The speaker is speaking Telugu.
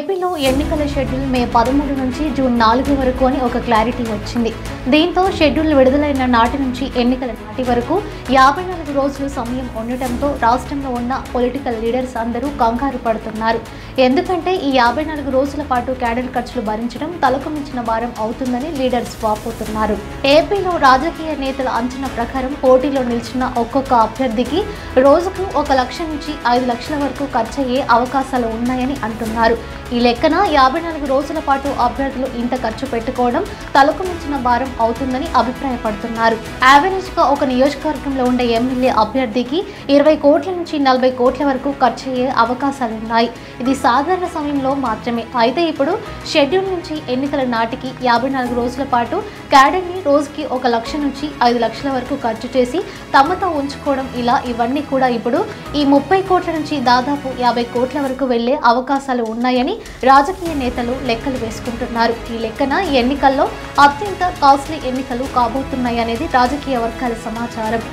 ఏపీలో ఎన్నికల షెడ్యూల్ మే పదమూడు నుంచి జూన్ నాలుగు వరకు అని ఒక క్లారిటీ వచ్చింది దీంతో షెడ్యూల్ విడుదలైన నాటి నుంచి ఎన్నికల నాటి వరకు యాభై నాలుగు రోజులు సమయం ఉండటంతో రాష్ట్రంలో ఉన్న పొలిటికల్ లీడర్స్ అందరూ కంగారు పడుతున్నారు ఎందుకంటే ఈ యాభై నాలుగు రోజుల పాటు క్యాడర్ ఖర్చులు భరించడం తలకు మించిన భారం అవుతుందని లీడర్స్ వాపోతున్నారు ఏపీలో రాజకీయ నేతల అంచనా ప్రకారం పోటీలో నిలిచిన ఒక్కొక్క అభ్యర్థికి రోజుకు ఒక లక్ష నుంచి ఐదు లక్షల వరకు ఖర్చయ్యే అవకాశాలు ఉన్నాయని అంటున్నారు ఈ లెక్కన యాభై నాలుగు రోజుల పాటు అభ్యర్థులు ఇంత ఖర్చు పెట్టుకోవడం తలకు మించిన భారం అవుతుందని అభిప్రాయపడుతున్నారు యావరేజ్ గా ఒక నియోజకవర్గంలో ఉండే ఎమ్మెల్యే అభ్యర్థికి ఇరవై కోట్ల నుంచి నలభై కోట్ల వరకు ఖర్చు అయ్యే అవకాశాలున్నాయి ఇది సాధారణ సమయంలో మాత్రమే అయితే ఇప్పుడు షెడ్యూల్ నుంచి ఎన్నికల నాటికి యాభై నాలుగు రోజుల పాటు క్యాడర్ని రోజుకి ఒక లక్ష నుంచి ఐదు లక్షల వరకు ఖర్చు చేసి తమతో ఉంచుకోవడం ఇలా ఇవన్నీ కూడా ఇప్పుడు ఈ ముప్పై కోట్ల నుంచి దాదాపు యాభై కోట్ల వరకు వెళ్లే అవకాశాలు ఉన్నాయని రాజకీయ నేతలు లెక్కలు వేసుకుంటున్నారు ఈ లెక్కన ఈ ఎన్నికల్లో అత్యంత కాస్ట్లీ ఎన్నికలు కాబోతున్నాయి అనేది రాజకీయ వర్గాల సమాచారం